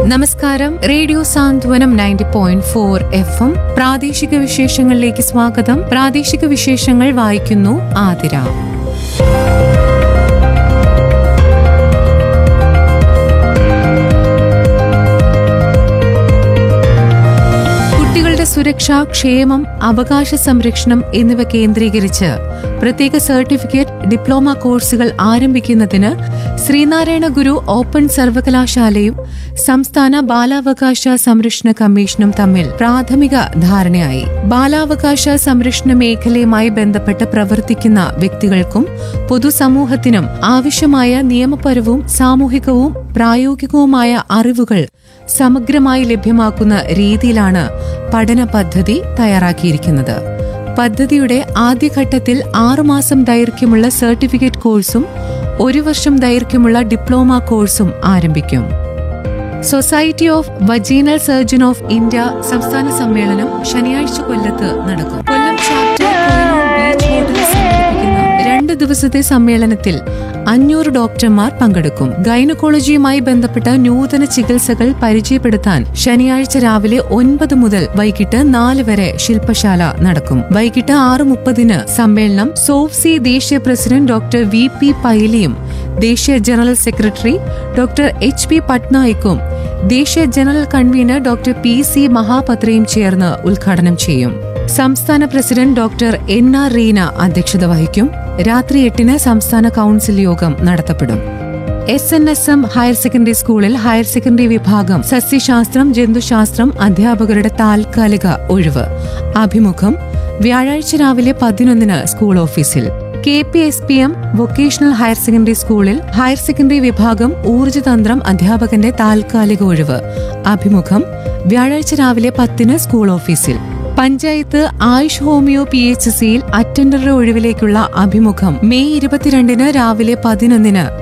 നമസ്കാരം radio Santhwanam ninety point four F M പ്രാദേശിക വിശേഷങ്ങളിലേക്ക് സ്വാഗതം പ്രാദേശിക വിശേഷങ്ങൾ വായിക്കുന്നു ആതിര കുട്ടികളുടെ സുരക്ഷ ക്ഷേമം അവകാശ സംരക്ഷണം എന്നിവ കേന്ദ്രീകരിച്ച് പ്രത്യേക സർട്ടിഫിക്കറ്റ് ഡിപ്ലോമ കോഴ്സുകൾ ആരംഭിക്കുന്നതിന് ശ്രീനാരായണ ഗുരു ഓപ്പൺ സർവകലാശാലയും സംസ്ഥാന ബാലാവകാശ സംരക്ഷണ കമ്മീഷനും തമ്മിൽ പ്രാഥമിക ധാരണയായി ബാലാവകാശ സംരക്ഷണ മേഖലയുമായി ബന്ധപ്പെട്ട് പ്രവർത്തിക്കുന്ന വ്യക്തികൾക്കും പൊതുസമൂഹത്തിനും ആവശ്യമായ നിയമപരവും സാമൂഹികവും പ്രായോഗികവുമായ അറിവുകൾ സമഗ്രമായി ലഭ്യമാക്കുന്ന രീതിയിലാണ് പഠന പദ്ധതി തയ്യാറാക്കിയിരിക്കുന്നത് പദ്ധതിയുടെ ആദ്യഘട്ടത്തിൽ ആറുമാസം ദൈർഘ്യമുള്ള സർട്ടിഫിക്കറ്റ് കോഴ്സും ഒരു വർഷം ദൈർഘ്യമുള്ള ഡിപ്ലോമ കോഴ്സും ആരംഭിക്കും society of vaginal surgeon of India സംസ്ഥാന സമ്മേളനം ശനിയാഴ്ച കൊല്ലത്ത് നടക്കും കൊല്ലം ചാപ്റ്റർ കൊയിലൂർ ബീച്ച് ഹോട്ടലിൽ സംഘടിപ്പിക്കുന്ന രണ്ട് ദിവസത്തെ സമ്മേളനത്തിൽ അഞ്ഞൂറ് ഡോക്ടർമാർ പങ്കെടുക്കും ഗൈനക്കോളജിയുമായി ബന്ധപ്പെട്ട നൂതന ചികിത്സകൾ പരിചയപ്പെടുത്താൻ ശനിയാഴ്ച രാവിലെ ഒൻപത് മുതൽ വൈകിട്ട് നാല് വരെ ശില്പശാല നടക്കും വൈകിട്ട് ആറ് മുപ്പതിന് സമ്മേളനം സോഫ്സി ദേശീയ പ്രസിഡന്റ് ഡോക്ടർ വി പി പൈലിയും ദേശീയ general secretary doctor H P പട്നായിക്കും ദേശീയ general convener doctor P C മഹാപത്രയും ചേർന്ന് ഉദ്ഘാടനം ചെയ്യും സംസ്ഥാന president doctor N R Reena അധ്യക്ഷത വഹിക്കും രാത്രി എട്ടിന് സംസ്ഥാന കൌൺസിൽ യോഗം നടത്തപ്പെടും S N S M higher secondary സ്കൂളിൽ ഹയർ സെക്കൻഡറി വിഭാഗം സസ്യശാസ്ത്രം ജന്തുശാസ്ത്രം അധ്യാപകരുടെ താൽക്കാലിക ഒഴിവ് അഭിമുഖം വ്യാഴാഴ്ച രാവിലെ പതിനൊന്നിന് സ്കൂൾ ഓഫീസിൽ K P S P M vocational higher secondary സ്കൂളിൽ ഹയർ സെക്കൻഡറി വിഭാഗം ഊർജ്ജതന്ത്രം അധ്യാപകന്റെ താൽക്കാലിക ഒഴിവ് അഭിമുഖം വ്യാഴാഴ്ച രാവിലെ പത്തിന് സ്കൂൾ ഓഫീസിൽ panchayat AYUSH homeo P H സിയിൽ അറ്റൻഡറുടെ ഒഴിവിലേക്കുള്ള അഭിമുഖം മെയ് ഇരുപത്തിരണ്ടിന് രാവിലെ പതിനൊന്നിന്